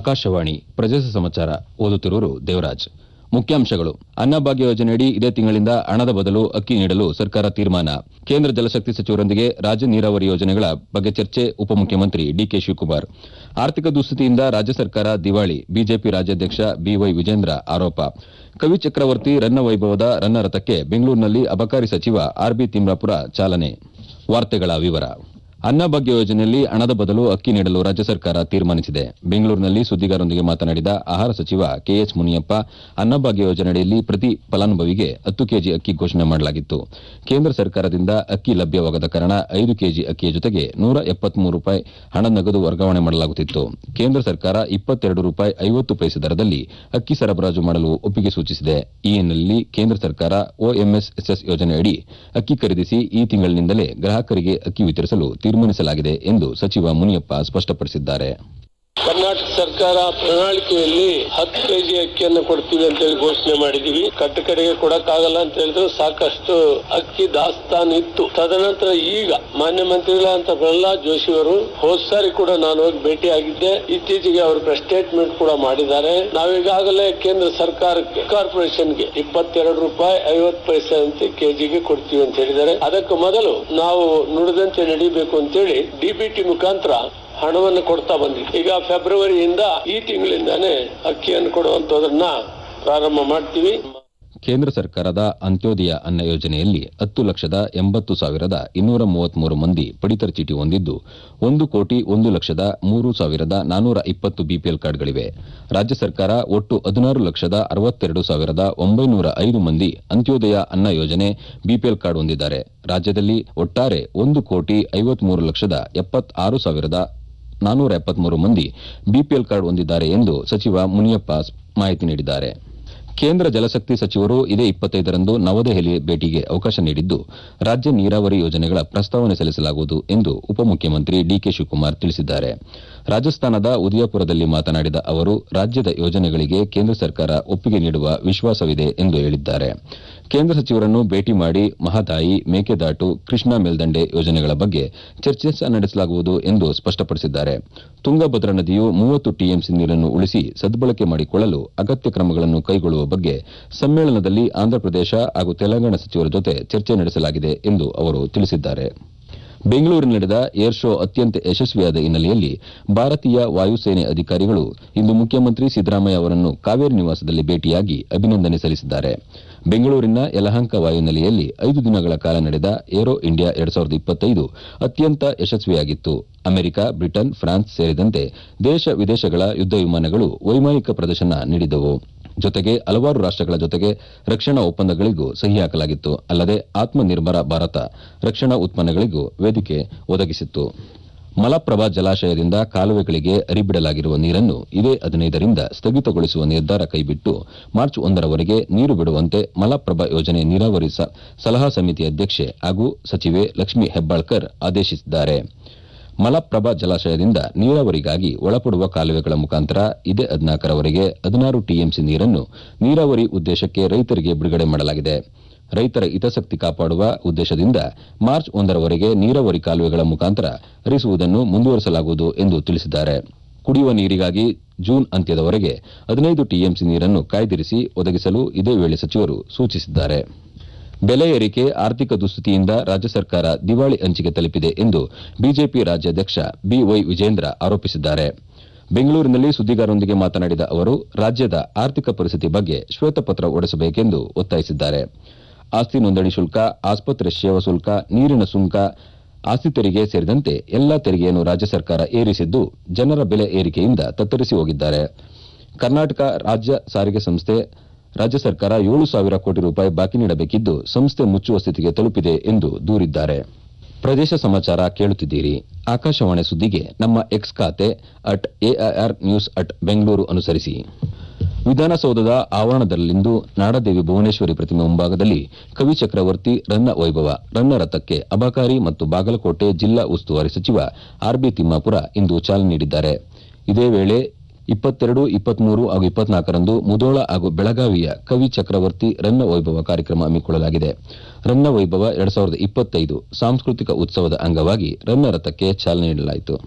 ಆಕಾಶವಾಣಿ ಪ್ರದೇಶ ಸಮಾಚಾರ ಓದುತ್ತಿರುವರು ದೇವರಾಜ್ ಮುಖ್ಯಾಂಶಗಳು ಅನ್ನಭಾಗ್ಯ ಯೋಜನೆಯಡಿ ಇದೇ ತಿಂಗಳಿಂದ ಹಣದ ಬದಲು ಅಕ್ಕಿ ನೀಡಲು ಸರ್ಕಾರ ತೀರ್ಮಾನ ಕೇಂದ್ರ ಜಲಶಕ್ತಿ ಸಚಿವರೊಂದಿಗೆ ರಾಜ್ಯ ನೀರಾವರಿ ಯೋಜನೆಗಳ ಬಗ್ಗೆ ಚರ್ಚೆ ಉಪಮುಖ್ಯಮಂತ್ರಿ ಡಿಕೆ ಶಿವಕುಮಾರ್ ಆರ್ಥಿಕ ದುಸ್ಥಿತಿಯಿಂದ ರಾಜ್ಯ ಸರ್ಕಾರ ದಿವಾಳಿ ಬಿಜೆಪಿ ರಾಜ್ಯಾಧ್ಯಕ್ಷ ಬಿವೈ ವಿಜೇಂದ್ರ ಆರೋಪ ಕವಿ ಚಕ್ರವರ್ತಿ ರನ್ನ ವೈಭವದ ರನ್ನ ರಥಕ್ಕೆ ಬೆಂಗಳೂರಿನಲ್ಲಿ ಅಬಕಾರಿ ಸಚಿವ ಆರ್ಬಿ ತಿಮ್ರಾಪುರ ಚಾಲನೆ ವಾರ್ತೆಗಳ ವಿವರ ಅನ್ನಭಾಗ್ಯ ಯೋಜನೆಯಲ್ಲಿ ಹಣದ ಬದಲು ಅಕ್ಕಿ ನೀಡಲು ರಾಜ್ಯ ಸರ್ಕಾರ ತೀರ್ಮಾನಿಸಿದೆ ಬೆಂಗಳೂರಿನಲ್ಲಿ ಸುದ್ದಿಗಾರರೊಂದಿಗೆ ಮಾತನಾಡಿದ ಆಹಾರ ಸಚಿವ ಕೆಎಚ್ ಮುನಿಯಪ್ಪ ಅನ್ನಭಾಗ್ಯ ಯೋಜನೆಯಡಿಯಲ್ಲಿ ಪ್ರತಿ ಫಲಾನುಭವಿಗೆ ಹತ್ತು ಕೆಜಿ ಅಕ್ಕಿ ಘೋಷಣೆ ಮಾಡಲಾಗಿತ್ತು ಕೇಂದ್ರ ಸರ್ಕಾರದಿಂದ ಅಕ್ಕಿ ಲಭ್ಯವಾಗದ ಕಾರಣ ಐದು ಕೆಜಿ ಅಕ್ಕಿಯ ಜೊತೆಗೆ ನೂರ ಎಪ್ಪತ್ಮೂರು ರೂಪಾಯಿ ಹಣ ನಗದು ವರ್ಗಾವಣೆ ಮಾಡಲಾಗುತ್ತಿತ್ತು ಕೇಂದ್ರ ಸರ್ಕಾರ ಇಪ್ಪತ್ತೆರಡು ರೂಪಾಯಿ ಐವತ್ತು ಪೈಸೆ ದರದಲ್ಲಿ ಅಕ್ಕಿ ಸರಬರಾಜು ಮಾಡಲು ಒಪ್ಪಿಗೆ ಸೂಚಿಸಿದೆ ಈ ಹಿನ್ನೆಲೆಯಲ್ಲಿ ಕೇಂದ್ರ ಸರ್ಕಾರ ಒಎಂಎಸ್ಎಸ್ಎಸ್ ಯೋಜನೆಯಡಿ ಅಕ್ಕಿ ಖರೀದಿಸಿ ಈ ತಿಂಗಳಿನಿಂದಲೇ ಗ್ರಾಹಕರಿಗೆ ಅಕ್ಕಿ ವಿತರಿಸಲು ತೀರ್ಮಾನಿಸಲಾಗಿದೆ ಎಂದು ಸಚಿವ ಮುನಿಯಪ್ಪ ಸ್ಪಷ್ಟಪಡಿಸಿದ್ದಾರೆ ಕರ್ನಾಟಕ ಸರ್ಕಾರ ಪ್ರಣಾಳಿಕೆಯಲ್ಲಿ ಹತ್ತು ಕೆಜಿ ಅಕ್ಕಿಯನ್ನು ಕೊಡ್ತೀವಿ ಅಂತ ಹೇಳಿ ಘೋಷಣೆ ಮಾಡಿದೀವಿ ಕಟ್ಟ ಕಡೆಗೆ ಕೊಡಕ್ಕಾಗಲ್ಲ ಅಂತ ಹೇಳಿದ್ರು ಸಾಕಷ್ಟು ಅಕ್ಕಿ ದಾಸ್ತಾನು ಇತ್ತು ತದನಂತರ ಈಗ ಮಾನ್ಯ ಮಂತ್ರಿಗಳಂತ ಪ್ರಹ್ಲಾದ್ ಜೋಶಿ ಅವರು ಹೋದ್ ಸಾರಿ ಕೂಡ ನಾನು ಹೋಗಿ ಭೇಟಿ ಆಗಿದ್ದೆ ಇತ್ತೀಚೆಗೆ ಅವರು ಪ್ರೆಸ್ ಸ್ಟೇಟ್ಮೆಂಟ್ ಕೂಡ ಮಾಡಿದ್ದಾರೆ ನಾವೀಗಾಗಲೇ ಕೇಂದ್ರ ಸರ್ಕಾರಕ್ಕೆ ಕಾರ್ಪೊರೇಷನ್ಗೆ ಇಪ್ಪತ್ತೆರಡು ರೂಪಾಯಿ ಐವತ್ತು ಪೈಸೆ ಅಂತ ಕೆಜಿಗೆ ಕೊಡ್ತೀವಿ ಅಂತ ಹೇಳಿದ್ದಾರೆ ಅದಕ್ಕೆ ಮೊದಲು ನಾವು ನುಡಿದಂತೆ ನಡೀಬೇಕು ಅಂತೇಳಿ ಡಿಬಿಟಿ ಮುಖಾಂತರ ಹಣವನ್ನು ಕೊಡ್ತಾ ಬಂದಿದೆ ಈಗ ಫೆಬ್ರವರಿಯಿಂದ ಈ ತಿಂಗಳಿಂದಾನೇ ಅಕ್ಕಿಯನ್ನು ಕೊಡುವಂತದನ್ನ ಪ್ರಾರಂಭ ಮಾಡ್ತೀವಿ ಕೇಂದ್ರ ಸರ್ಕಾರದ ಅಂತ್ಯೋದಯ ಅನ್ನ ಯೋಜನೆಯಲ್ಲಿ ಹತ್ತು ಲಕ್ಷದ ಎಂಬತ್ತು ಸಾವಿರದ ಇನ್ನೂರ ಮೂವತ್ಮೂರು ಮಂದಿ ಪಡಿತರ ಚೀಟಿ ಹೊಂದಿದ್ದು ಒಂದು ಕೋಟಿ ಒಂದು ಲಕ್ಷದ ಮೂರು ಸಾವಿರದ ನಾನೂರ ಇಪ್ಪತ್ತು ಬಿಪಿಎಲ್ ಕಾರ್ಡ್ಗಳಿವೆ ರಾಜ್ಯ ಸರ್ಕಾರ ಒಟ್ಟು ಹದಿನಾರು ಲಕ್ಷದ ಅರವತ್ತೆರಡು ಸಾವಿರದ ಒಂಬೈನೂರ ಐದು ಮಂದಿ ಅಂತ್ಯೋದಯ ಅನ್ನ ಯೋಜನೆ ಬಿಪಿಎಲ್ ಕಾರ್ಡ್ ಹೊಂದಿದ್ದಾರೆ ರಾಜ್ಯದಲ್ಲಿ ಒಟ್ಟಾರೆ ಒಂದು ಕೋಟಿ ಐವತ್ಮೂರು ಲಕ್ಷದ ಎಪ್ಪತ್ತಾರು ಸಾವಿರದ ನಾನೂರ ಎಪ್ಪತ್ಮೂರು ಮಂದಿ ಬಿಪಿಎಲ್ ಕಾರ್ಡ್ ಹೊಂದಿದ್ದಾರೆ ಎಂದು ಸಚಿವ ಮುನಿಯಪ್ಪ ಮಾಹಿತಿ ನೀಡಿದ್ದಾರೆ ಕೇಂದ್ರ ಜಲಶಕ್ತಿ ಸಚಿವರು ಇದೇ ಇಪ್ಪತ್ತೈದರಂದು ನವದೆಹಲಿ ಭೇಟಿಗೆ ಅವಕಾಶ ನೀಡಿದ್ದು ರಾಜ್ಯ ನೀರಾವರಿ ಯೋಜನೆಗಳ ಪ್ರಸ್ತಾವನೆ ಸಲ್ಲಿಸಲಾಗುವುದು ಎಂದು ಉಪಮುಖ್ಯಮಂತ್ರಿ ಡಿಕೆ ಶಿವಕುಮಾರ್ ತಿಳಿಸಿದ್ದಾರೆ ರಾಜಸ್ಥಾನದ ಉದಯಪುರದಲ್ಲಿ ಮಾತನಾಡಿದ ಅವರು ರಾಜ್ಯದ ಯೋಜನೆಗಳಿಗೆ ಕೇಂದ್ರ ಸರ್ಕಾರ ಒಪ್ಪಿಗೆ ನೀಡುವ ವಿಶ್ವಾಸವಿದೆ ಎಂದು ಹೇಳಿದ್ದಾರೆ ಕೇಂದ್ರ ಸಚಿವರನ್ನು ಭೇಟಿ ಮಾಡಿ ಮಹದಾಯಿ ಮೇಕೆದಾಟು ಕೃಷ್ಣಾ ಮೇಲ್ದಂಡೆ ಯೋಜನೆಗಳ ಬಗ್ಗೆ ಚರ್ಚೆ ನಡೆಸಲಾಗುವುದು ಎಂದು ಸ್ಪಷ್ಟಪಡಿಸಿದ್ದಾರೆ ತುಂಗಭದ್ರಾ ನದಿಯು ಮೂವತ್ತು ಟಿಎಂಸಿ ನೀರನ್ನು ಉಳಿಸಿ ಸದ್ಬಳಕೆ ಮಾಡಿಕೊಳ್ಳಲು ಅಗತ್ಯ ಕ್ರಮಗಳನ್ನು ಕೈಗೊಳ್ಳುವ ಬಗ್ಗೆ ಸಮ್ಮೇಳನದಲ್ಲಿ ಆಂಧ್ರಪ್ರದೇಶ ಹಾಗೂ ತೆಲಂಗಾಣ ಸಚಿವರ ಜೊತೆ ಚರ್ಚೆ ನಡೆಸಲಾಗಿದೆ ಎಂದು ಅವರು ತಿಳಿಸಿದ್ದಾರೆ ಬೆಂಗಳೂರಿನಲ್ಲಿ ನಡೆದ ಏರ್ ಶೋ ಅತ್ಯಂತ ಯಶಸ್ವಿಯಾದ ಹಿನ್ನೆಲೆಯಲ್ಲಿ ಭಾರತೀಯ ವಾಯುಸೇನೆ ಅಧಿಕಾರಿಗಳು ಇಂದು ಮುಖ್ಯಮಂತ್ರಿ ಸಿದ್ದರಾಮಯ್ಯ ಅವರನ್ನು ಕಾವೇರಿ ನಿವಾಸದಲ್ಲಿ ಭೇಟಿಯಾಗಿ ಅಭಿನಂದನೆ ಸಲ್ಲಿಸಿದ್ದಾರೆ ಬೆಂಗಳೂರಿನ ಯಲಹಂಕ ವಾಯುನೆಲೆಯಲ್ಲಿ ಐದು ದಿನಗಳ ಕಾಲ ನಡೆದ ಏರೋ ಇಂಡಿಯಾ ಎರಡ್ ಸಾವಿರದ ಇಪ್ಪತ್ತೈದು ಅತ್ಯಂತ ಯಶಸ್ವಿಯಾಗಿತ್ತು ಅಮೆರಿಕ ಬ್ರಿಟನ್ ಫ್ರಾನ್ಸ್ ಸೇರಿದಂತೆ ದೇಶ ವಿದೇಶಗಳ ಯುದ್ದ ವಿಮಾನಗಳು ವೈಮಾನಿಕ ಪ್ರದರ್ಶನ ನೀಡಿದವು ಜೊತೆಗೆ ಹಲವಾರು ರಾಷ್ಟಗಳ ಜೊತೆಗೆ ರಕ್ಷಣಾ ಒಪ್ಪಂದಗಳಿಗೂ ಸಹಿ ಹಾಕಲಾಗಿತ್ತು ಅಲ್ಲದೆ ಆತ್ಮನಿರ್ಭರ ಭಾರತ ರಕ್ಷಣಾ ಉತ್ಪನ್ನಗಳಿಗೂ ವೇದಿಕೆ ಒದಗಿಸಿತ್ತು ಮಲಪ್ರಭಾ ಜಲಾಶಯದಿಂದ ಕಾಲುವೆಗಳಿಗೆ ಹರಿಬಿಡಲಾಗಿರುವ ನೀರನ್ನು ಇದೇ ಹದಿನೈದರಿಂದ ಸ್ಥಗಿತಗೊಳಿಸುವ ನಿರ್ಧಾರ ಕೈಬಿಟ್ಟು ಮಾರ್ಚ್ ಒಂದರವರೆಗೆ ನೀರು ಬಿಡುವಂತೆ ಮಲಪ್ರಭಾ ಯೋಜನೆ ನೀರಾವರಿ ಸಲಹಾ ಸಮಿತಿ ಅಧ್ಯಕ್ಷೆ ಹಾಗೂ ಸಚಿವೆ ಲಕ್ಷ್ಮೀ ಹೆಬ್ಬಾಳ್ಕರ್ ಆದೇಶಿಸಿದ್ದಾರೆ ಮಲಪ್ರಭಾ ಜಲಾಶಯದಿಂದ ನೀರಾವರಿಗಾಗಿ ಒಳಪಡುವ ಕಾಲುವೆಗಳ ಮುಖಾಂತರ ಇದೇ ಹದಿನಾಲ್ಕರವರೆಗೆ ಹದಿನಾರು ಟಿಎಂಸಿ ನೀರನ್ನು ನೀರಾವರಿ ಉದ್ದೇಶಕ್ಕೆ ರೈತರಿಗೆ ಬಿಡುಗಡೆ ಮಾಡಲಾಗಿದೆ ರೈತರ ಹಿತಾಸಕ್ತಿ ಕಾಪಾಡುವ ಉದ್ದೇಶದಿಂದ ಮಾರ್ಚ್ ಒಂದರವರೆಗೆ ನೀರಾವರಿ ಕಾಲುವೆಗಳ ಮುಖಾಂತರ ಹರಿಸುವುದನ್ನು ಮುಂದುವರೆಸಲಾಗುವುದು ಎಂದು ತಿಳಿಸಿದ್ದಾರೆ ಕುಡಿಯುವ ನೀರಿಗಾಗಿ ಜೂನ್ ಅಂತ್ಯದವರೆಗೆ ಹದಿನೈದು ಟಿಎಂಸಿ ನೀರನ್ನು ಕಾಯ್ದಿರಿಸಿ ಒದಗಿಸಲು ಇದೇ ವೇಳೆ ಸಚಿವರು ಸೂಚಿಸಿದ್ದಾರೆ ಬೆಲೆ ಏರಿಕೆ ಆರ್ಥಿಕ ದುಸ್ಥಿತಿಯಿಂದ ರಾಜ್ಯ ಸರ್ಕಾರ ದಿವಾಳಿ ಅಂಚಿಗೆ ತಲುಪಿದೆ ಎಂದು ಬಿಜೆಪಿ ರಾಜ್ಯಾಧ್ಯಕ್ಷ ಬಿವೈ ವಿಜೇಂದ್ರ ಆರೋಪಿಸಿದ್ದಾರೆ ಬೆಂಗಳೂರಿನಲ್ಲಿ ಸುದ್ದಿಗಾರರೊಂದಿಗೆ ಮಾತನಾಡಿದ ಅವರು ರಾಜ್ಯದ ಆರ್ಥಿಕ ಪರಿಸ್ಥಿತಿ ಬಗ್ಗೆ ಶ್ವೇತಪತ್ರ ಹೊರಡಿಸಬೇಕೆಂದು ಒತ್ತಾಯಿಸಿದ್ದಾರೆ ಆಸ್ತಿ ನೋಂದಣಿ ಶುಲ್ಕ ಆಸ್ಪತ್ರೆ ಸೇವಾ ಶುಲ್ಕ ನೀರಿನ ಸುಂಕ ಆಸ್ತಿ ತೆರಿಗೆ ಸೇರಿದಂತೆ ಎಲ್ಲಾ ತೆರಿಗೆಯನ್ನು ರಾಜ್ಯ ಸರ್ಕಾರ ಏರಿಸಿದ್ದು ಜನರ ಬೆಲೆ ಏರಿಕೆಯಿಂದ ತತ್ತರಿಸಿ ಹೋಗಿದ್ದಾರೆ ಕರ್ನಾಟಕ ರಾಜ್ಯ ಸಾರಿಗೆ ಸಂಸ್ಥೆ ರಾಜ್ಯ ಸರ್ಕಾರ ಏಳು ಸಾವಿರ ಕೋಟಿ ರೂಪಾಯಿ ಬಾಕಿ ನೀಡಬೇಕಿದ್ದು ಸಂಸ್ಥೆ ಮುಚ್ಚುವ ಸ್ಥಿತಿಗೆ ತಲುಪಿದೆ ಎಂದು ದೂರಿದ್ದಾರೆ ಪ್ರದೇಶ ಸಮಾಚಾರ ಕೇಳುತ್ತಿದ್ದೀರಿ ಆಕಾಶವಾಣಿ ಸುದ್ದಿಗೆ ನಮ್ಮ ಎಕ್ಸ್ ಖಾತೆ at AIR news at Bengaluru ಅನುಸರಿಸಿ ವಿಧಾನಸೌಧದ ಆವರಣದಲ್ಲಿಂದು ನಾಡದೇವಿ ಭುವನೇಶ್ವರಿ ಪ್ರತಿಮೆ ಮುಂಭಾಗದಲ್ಲಿ ಕವಿ ಚಕ್ರವರ್ತಿ ರನ್ನ ವೈಭವ ರನ್ನ ರಥಕ್ಕೆ ಅಬಕಾರಿ ಮತ್ತು ಬಾಗಲಕೋಟೆ ಜಿಲ್ಲಾ ಉಸ್ತುವಾರಿ ಸಚಿವ ಆರ್ಬಿ ತಿಮ್ಮಾಪುರ ಇಂದು ಚಾಲನೆ ನೀಡಿದ್ದಾರೆ ಇದೇ ವೇಳೆ ಇಪ್ಪತ್ತೆರಡು ಇಪ್ಪತ್ಮೂರು ಹಾಗೂ ಇಪ್ಪತ್ನಾಲ್ಕರಂದು ಮುಧೋಳ ಹಾಗೂ ಬೆಳಗಾವಿಯ ಕವಿ ಚಕ್ರವರ್ತಿ ರನ್ನ ವೈಭವ ಕಾರ್ಯಕ್ರಮ ಹಮ್ಮಿಕೊಳ್ಳಲಾಗಿದೆ ರನ್ನ ವೈಭವ ಎರಡ್ ಸಾವಿರದ ಇಪ್ಪತ್ತೈದು ಸಾಂಸ್ಕೃತಿಕ ಉತ್ಸವದ ಅಂಗವಾಗಿ ರನ್ನ ರಥಕ್ಕೆ ಚಾಲನೆ ನೀಡಲಾಯಿತು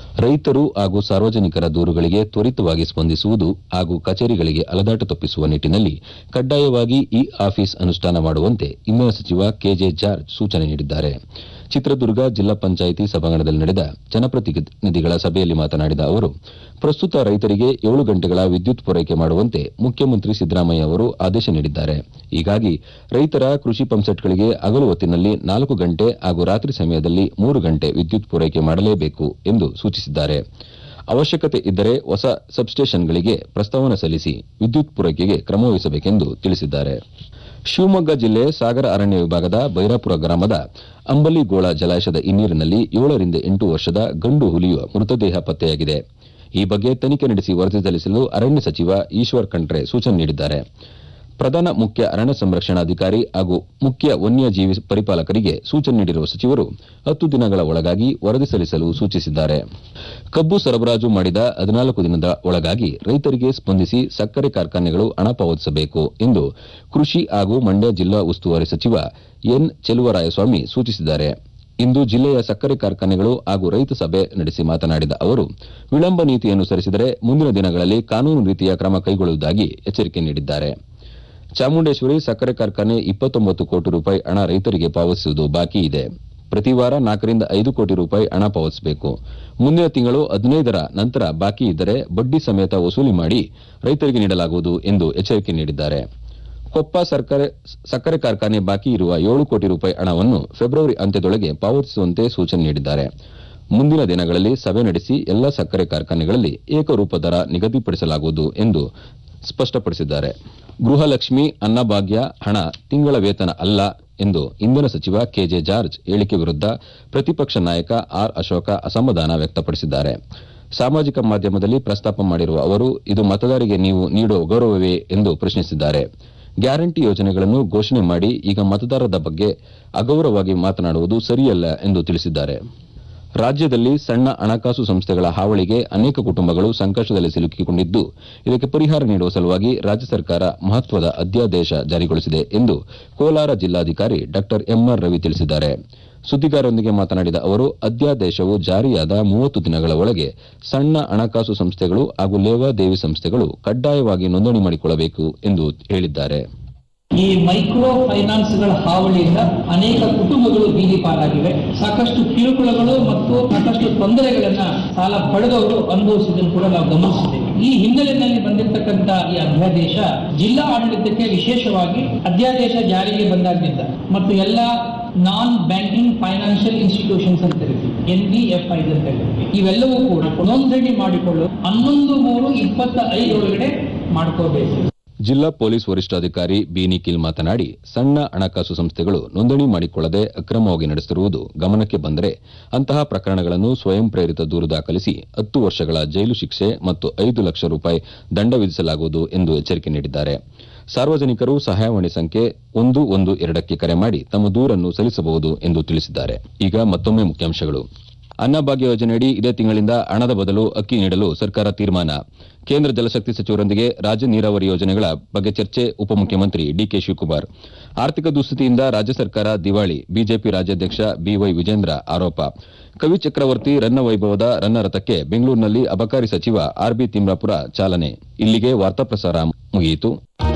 ರೈತರು ಹಾಗೂ ಸಾರ್ವಜನಿಕರ ದೂರುಗಳಿಗೆ ತ್ವರಿತವಾಗಿ ಸ್ಪಂದಿಸುವುದು ಹಾಗೂ ಕಚೇರಿಗಳಿಗೆ ಅಲದಾಟ ತಪ್ಪಿಸುವ ನಿಟ್ಟಿನಲ್ಲಿ ಕಡ್ಡಾಯವಾಗಿ ಇ ಆಫೀಸ್ ಅನುಷ್ಠಾನ ಮಾಡುವಂತೆ ಇಂಧನ ಸಚಿವ ಕೆಜೆ ಜಾರ್ಜ್ ಸೂಚನೆ ನೀಡಿದ್ದಾರೆ ಚಿತ್ರದುರ್ಗ ಜಿಲ್ಲಾ ಪಂಚಾಯಿತಿ ಸಭಾಂಗಣದಲ್ಲಿ ನಡೆದ ಜನಪ್ರತಿನಿಧಿಗಳ ಸಭೆಯಲ್ಲಿ ಮಾತನಾಡಿದ ಅವರು ಪ್ರಸ್ತುತ ರೈತರಿಗೆ ಏಳು ಗಂಟೆಗಳ ವಿದ್ಯುತ್ ಪೂರೈಕೆ ಮಾಡುವಂತೆ ಮುಖ್ಯಮಂತ್ರಿ ಸಿದ್ದರಾಮಯ್ಯ ಅವರು ಆದೇಶ ನೀಡಿದ್ದಾರೆ ಹೀಗಾಗಿ ರೈತರ ಕೃಷಿ ಪಂಪ್ಸೆಟ್ಗಳಿಗೆ ಹಗಲು ಹೊತ್ತಿನಲ್ಲಿ ನಾಲ್ಕು ಗಂಟೆ ಹಾಗೂ ರಾತ್ರಿ ಸಮಯದಲ್ಲಿ ಮೂರು ಗಂಟೆ ವಿದ್ಯುತ್ ಪೂರೈಕೆ ಮಾಡಲೇಬೇಕು ಎಂದು ಸೂಚಿಸಿದ್ದಾರೆ ಅವಶ್ಯಕತೆ ಇದ್ದರೆ ಹೊಸ ಸಬ್ಸ್ಟೇಷನ್ಗಳಿಗೆ ಪ್ರಸ್ತಾವನೆ ಸಲ್ಲಿಸಿ ವಿದ್ಯುತ್ ಪೂರೈಕೆಗೆ ಕ್ರಮ ವಹಿಸಬೇಕೆಂದು ತಿಳಿಸಿದ್ದಾರೆ ಶಿವಮೊಗ್ಗ ಜಿಲ್ಲೆ ಸಾಗರ ಅರಣ್ಯ ವಿಭಾಗದ ಬೈರಾಪುರ ಗ್ರಾಮದ ಅಂಬಲಿಗೋಳ ಜಲಾಶಯದ ಹಿನ್ನೀರಿನಲ್ಲಿ ಏಳರಿಂದ ಎಂಟು ವರ್ಷದ ಗಂಡು ಹುಲಿಯ ಮೃತದೇಹ ಪತ್ತೆಯಾಗಿದೆ ಈ ಬಗ್ಗೆ ತನಿಖೆ ನಡೆಸಿ ವರದಿ ಸಲ್ಲಿಸಲು ಅರಣ್ಯ ಸಚಿವ ಈಶ್ವರ್ ಖಂಡ್ರೆ ಸೂಚನೆ ನೀಡಿದ್ದಾರೆ ಪ್ರಧಾನ ಮುಖ್ಯ ಅರಣ್ಯ ಸಂರಕ್ಷಣಾಧಿಕಾರಿ ಹಾಗೂ ಮುಖ್ಯ ವನ್ಯಜೀವಿ ಪರಿಪಾಲಕರಿಗೆ ಸೂಚನೆ ನೀಡಿರುವ ಸಚಿವರು ಹತ್ತು ದಿನಗಳ ಒಳಗಾಗಿ ವರದಿ ಸಲ್ಲಿಸಲು ಸೂಚಿಸಿದ್ದಾರೆ ಕಬ್ಬು ಸರಬರಾಜು ಮಾಡಿದ ಹದಿನಾಲ್ಕು ದಿನದ ಒಳಗಾಗಿ ರೈತರಿಗೆ ಸ್ಪಂದಿಸಿ ಸಕ್ಕರೆ ಕಾರ್ಖಾನೆಗಳು ಹಣ ಪಾವತಿಸಬೇಕು ಎಂದು ಕೃಷಿ ಹಾಗೂ ಮಂಡ್ಯ ಜಿಲ್ಲಾ ಉಸ್ತುವಾರಿ ಸಚಿವ ಎನ್ ಚೆಲುವರಾಯಸ್ವಾಮಿ ಸೂಚಿಸಿದ್ದಾರೆ ಇಂದು ಜಿಲ್ಲೆಯ ಸಕ್ಕರೆ ಕಾರ್ಖಾನೆಗಳು ಹಾಗೂ ರೈತ ಸಭೆ ನಡೆಸಿ ಮಾತನಾಡಿದ ಅವರು ವಿಳಂಬ ನೀತಿ ಅನುಸರಿಸಿದರೆ ಮುಂದಿನ ದಿನಗಳಲ್ಲಿ ಕಾನೂನು ರೀತಿಯ ಕ್ರಮ ಕೈಗೊಳ್ಳುವುದಾಗಿ ಎಚ್ಚರಿಕೆ ನೀಡಿದ್ದಾರೆ ಚಾಮುಂಡೇಶ್ವರಿ ಸಕ್ಕರೆ ಕಾರ್ಖಾನೆ ಇಪ್ಪತ್ತೊಂಬತ್ತು ಕೋಟಿ ರೂಪಾಯಿ ಹಣ ರೈತರಿಗೆ ಪಾವತಿಸುವುದು ಬಾಕಿ ಇದೆ ಪ್ರತಿ ವಾರ ನಾಲ್ಕರಿಂದ ಐದು ಕೋಟಿ ರೂಪಾಯಿ ಹಣ ಪಾವತಿಸಬೇಕು ಮುಂದಿನ ತಿಂಗಳು ಹದಿನೈದರ ನಂತರ ಬಾಕಿ ಇದ್ದರೆ ಬಡ್ಡಿ ಸಮೇತ ವಸೂಲಿ ಮಾಡಿ ರೈತರಿಗೆ ನೀಡಲಾಗುವುದು ಎಂದು ಎಚ್ಚರಿಕೆ ನೀಡಿದ್ದಾರೆ ಕೊಪ್ಪ ಸಕ್ಕರೆ ಕಾರ್ಖಾನೆ ಬಾಕಿ ಇರುವ ಏಳು ಕೋಟಿ ರೂಪಾಯಿ ಹಣವನ್ನು ಫೆಬ್ರವರಿ ಅಂತ್ಯದೊಳಗೆ ಪಾವತಿಸುವಂತೆ ಸೂಚನೆ ನೀಡಿದ್ದಾರೆ ಮುಂದಿನ ದಿನಗಳಲ್ಲಿ ಸಭೆ ನಡೆಸಿ ಎಲ್ಲ ಸಕ್ಕರೆ ಕಾರ್ಖಾನೆಗಳಲ್ಲಿ ಏಕರೂಪ ದರ ನಿಗದಿಪಡಿಸಲಾಗುವುದು ಎಂದು ಸ್ಪಷ್ಟಪಡಿಸಿದ್ದಾರೆ ಗೃಹಲಕ್ಷ್ಮಿ ಅನ್ನಭಾಗ್ಯ ಹಣ ತಿಂಗಳ ವೇತನ ಅಲ್ಲ ಎಂದು ಇಂಧನ ಸಚಿವ ಕೆಜೆ ಜಾರ್ಜ್ ಹೇಳಿಕೆ ವಿರುದ್ದ ಪ್ರತಿಪಕ್ಷ ನಾಯಕ ಆರ್ ಅಶೋಕ ಅಸಮಾಧಾನ ವ್ಯಕ್ತಪಡಿಸಿದ್ದಾರೆ ಸಾಮಾಜಿಕ ಮಾಧ್ಯಮದಲ್ಲಿ ಪ್ರಸ್ತಾಪ ಮಾಡಿರುವ ಅವರು ಇದು ಮತದಾರರಿಗೆ ನೀವು ನೀಡುವ ಗೌರವವೇ ಎಂದು ಪ್ರಶ್ನಿಸಿದ್ದಾರೆ ಗ್ಯಾರಂಟಿ ಯೋಜನೆಗಳನ್ನು ಘೋಷಣೆ ಮಾಡಿ ಈಗ ಮತದಾರರ ಬಗ್ಗೆ ಅಗೌರವವಾಗಿ ಮಾತನಾಡುವುದು ಸರಿಯಲ್ಲ ಎಂದು ತಿಳಿಸಿದ್ದಾರೆ ರಾಜ್ಯದಲ್ಲಿ ಸಣ್ಣ ಹಣಕಾಸು ಸಂಸ್ಥೆಗಳ ಹಾವಳಿಗೆ ಅನೇಕ ಕುಟುಂಬಗಳು ಸಂಕಷ್ಟದಲ್ಲಿ ಸಿಲುಕಿಕೊಂಡಿದ್ದು ಇದಕ್ಕೆ ಪರಿಹಾರ ನೀಡುವ ಸಲುವಾಗಿ ರಾಜ್ಯ ಸರ್ಕಾರ ಮಹತ್ವದ ಅಧ್ಯಾದೇಶ ಜಾರಿಗೊಳಿಸಿದೆ ಎಂದು ಕೋಲಾರ ಜಿಲ್ಲಾಧಿಕಾರಿ ಡಾ ಎಂಆರ್ ರವಿ ತಿಳಿಸಿದ್ದಾರೆ ಸುದ್ದಿಗಾರರೊಂದಿಗೆ ಮಾತನಾಡಿದ ಅವರು ಅಧ್ಯಾದೇಶವು ಜಾರಿಯಾದ ಮೂವತ್ತು ದಿನಗಳ ಒಳಗೆ ಸಣ್ಣ ಹಣಕಾಸು ಸಂಸ್ಥೆಗಳು ಹಾಗೂ ಲೇವಾದೇವಿ ಸಂಸ್ಥೆಗಳು ಕಡ್ಡಾಯವಾಗಿ ನೋಂದಣಿ ಮಾಡಿಕೊಳ್ಳಬೇಕು ಎಂದು ಹೇಳಿದ್ದಾರೆ ಈ ಮೈಕ್ರೋ ಫೈನಾನ್ಸ್ಗಳ ಹಾವಳಿಯಿಂದ ಅನೇಕ ಕುಟುಂಬಗಳು ಬೀದಿ ಪಾಲಾಗಿವೆ ಸಾಕಷ್ಟು ಕಿರುಕುಳಗಳು ಮತ್ತು ಸಾಕಷ್ಟು ತೊಂದರೆಗಳನ್ನ ಸಾಲ ಪಡೆದವರು ಅನುಭವಿಸಿದ್ದನ್ನು ಕೂಡ ನಾವು ಗಮನಿಸಿದ್ದೇವೆ ಈ ಹಿನ್ನೆಲೆಯಲ್ಲಿ ಬಂದಿರತಕ್ಕಂತ ಈ ಅಧ್ಯಾದೇಶ ಜಿಲ್ಲಾ ಆಡಳಿತಕ್ಕೆ ವಿಶೇಷವಾಗಿ ಅಧ್ಯಾದೇಶ ಜಾರಿಗೆ ಬಂದಾಗಿದ್ದ ಮತ್ತು ಎಲ್ಲ ನಾನ್ ಬ್ಯಾಂಕಿಂಗ್ ಫೈನಾನ್ಷಿಯಲ್ ಇನ್ಸ್ಟಿಟ್ಯೂಷನ್ಸ್ ಅಂತ ಕರಿತೀವಿ ಎನ್ ಬಿ ಎಫ್ ಐ ಅಂತ ಕರಿತೀವಿ ಇವೆಲ್ಲವೂ ಕೂಡ ನೋಂದಣಿ ಮಾಡಿಕೊಳ್ಳಲು ಹನ್ನೊಂದು ಮೂರು ಇಪ್ಪತ್ತ ಐದರೊಳಗಡೆ ಮಾಡ್ಕೋಬೇಕು ಜಿಲ್ಲಾ ಪೊಲೀಸ್ ವರಿಷ್ಠಾಧಿಕಾರಿ ಬಿ ನಿಖಿಲ್ ಮಾತನಾಡಿ ಸಣ್ಣ ಹಣಕಾಸು ಸಂಸ್ಥೆಗಳು ನೋಂದಣಿ ಮಾಡಿಕೊಳ್ಳದೆ ಅಕ್ರಮವಾಗಿ ನಡೆಸುತ್ತಿರುವುದು ಗಮನಕ್ಕೆ ಬಂದರೆ ಅಂತಹ ಪ್ರಕರಣಗಳನ್ನು ಸ್ವಯಂ ಪ್ರೇರಿತ ದೂರು ದಾಖಲಿಸಿ ಹತ್ತು ವರ್ಷಗಳ ಜೈಲು ಶಿಕ್ಷೆ ಮತ್ತು ಐದು ಲಕ್ಷ ರೂಪಾಯಿ ದಂಡ ವಿಧಿಸಲಾಗುವುದು ಎಂದು ಎಚ್ಚರಿಕೆ ನೀಡಿದ್ದಾರೆ ಸಾರ್ವಜನಿಕರು ಸಹಾಯವಾಣಿ ಸಂಖ್ಯೆ ಒಂದು ಒಂದು ಎರಡಕ್ಕೆ ಕರೆ ಮಾಡಿ ತಮ್ಮ ದೂರನ್ನು ಸಲ್ಲಿಸಬಹುದು ಎಂದು ತಿಳಿಸಿದ್ದಾರೆ ಈಗ ಮತ್ತೊಮ್ಮೆ ಮುಖ್ಯಾಂಶಗಳು ಅನ್ನಭಾಗ್ಯ ಯೋಜನೆಯಡಿ ಇದೇ ತಿಂಗಳಿಂದ ಹಣದ ಬದಲು ಅಕ್ಕಿ ನೀಡಲು ಸರ್ಕಾರ ತೀರ್ಮಾನ ಕೇಂದ್ರ ಜಲಶಕ್ತಿ ಸಚಿವರೊಂದಿಗೆ ರಾಜ್ಯ ನೀರಾವರಿ ಯೋಜನೆಗಳ ಬಗ್ಗೆ ಚರ್ಚೆ ಉಪಮುಖ್ಯಮಂತ್ರಿ ಡಿಕೆ ಶಿವಕುಮಾರ್ ಆರ್ಥಿಕ ದುಸ್ಥಿತಿಯಿಂದ ರಾಜ್ಯ ಸರ್ಕಾರ ದಿವಾಳಿ ಬಿಜೆಪಿ ರಾಜ್ಯಾಧ್ಯಕ್ಷ ಬಿವೈ ವಿಜೇಂದ್ರ ಆರೋಪ ಕವಿ ಚಕ್ರವರ್ತಿ ರನ್ನ ವೈಭವದ ರನ್ನ ರಥಕ್ಕೆ ಬೆಂಗಳೂರಿನಲ್ಲಿ ಅಬಕಾರಿ ಸಚಿವ ಆರ್ಬಿ ತಿಮ್ರಾಪುರ ಚಾಲನೆ ಇಲ್ಲಿಗೆ ವಾರ್ತಾ ಪ್ರಸಾರ ಮುಗಿಯಿತು